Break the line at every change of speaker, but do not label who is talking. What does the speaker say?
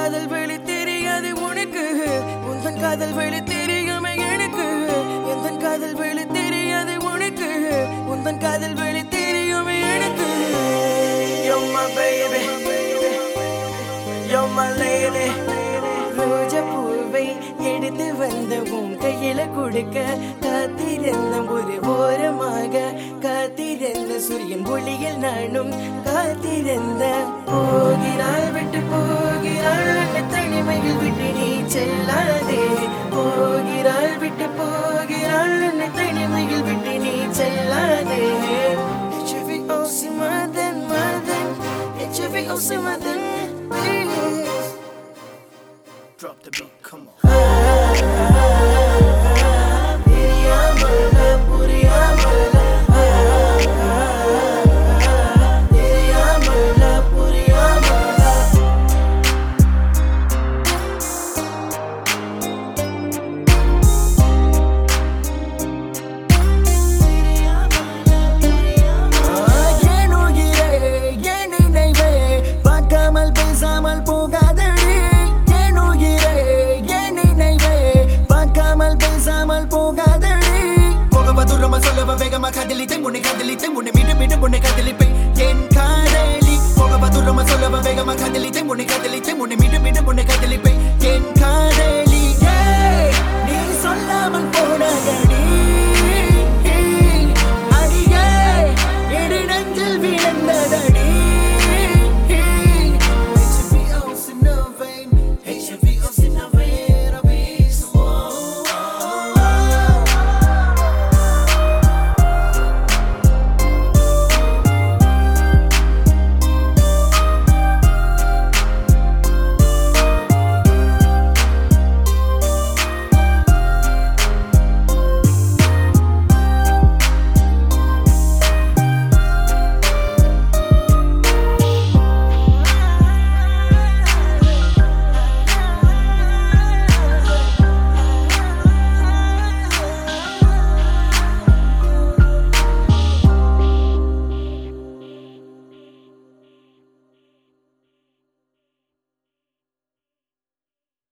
காதல் வழி தெரியாது உனக்கு உந்தன் காதல் வழி தெரியுமே எனக்கு எந்தன் காதல் வழி தெரியாது உனக்கு உந்தன் காதல் வழி தெரியுமே எனக்கு You're my baby You're my lady ரோஜா பூவை எடுத்து வந்த உன் கையில கொடுக்க காத்திருந்த ஒரு ஓரமாக காத்திருந்த சூரியன் ஒளியில் நானும் காத்திருந்த போகிறாள் விட்டு போகிறாள் அந்த தனிமையில் விட்டு நீ செல்லாதே போகிறாள் விட்டு போகிறாள் அந்த தனிமையில் விட்டு நீ செல்லாதே HV OC Madan Madan HV OC Madan Drop the beat, come on. தெரியாமல, புரியாமல, தெரியாமல, புரியாமல.
என் உயிரே, என் நினைவே, பார்க்காமல் பேசாமல் போகாதடி. என் உயிரே, என் நினைவே, பார்க்காமல் பேசாமல் போகாதடி. போகவா தூரமா சொல்லவா வேகமா காதலித்தேன் உன்னை காதலித்தேன் உன்னை மீண்டும் மீண்டும் உன்னை காதலிப்பேன் என் காதலி போகவா தூரமா சொல்லவா வேகமா காதலித்தேன் உன்னை காதலித்தேன் உன்னை மீண்டும் மீண்டும் உன்னை காதலிப்பேன்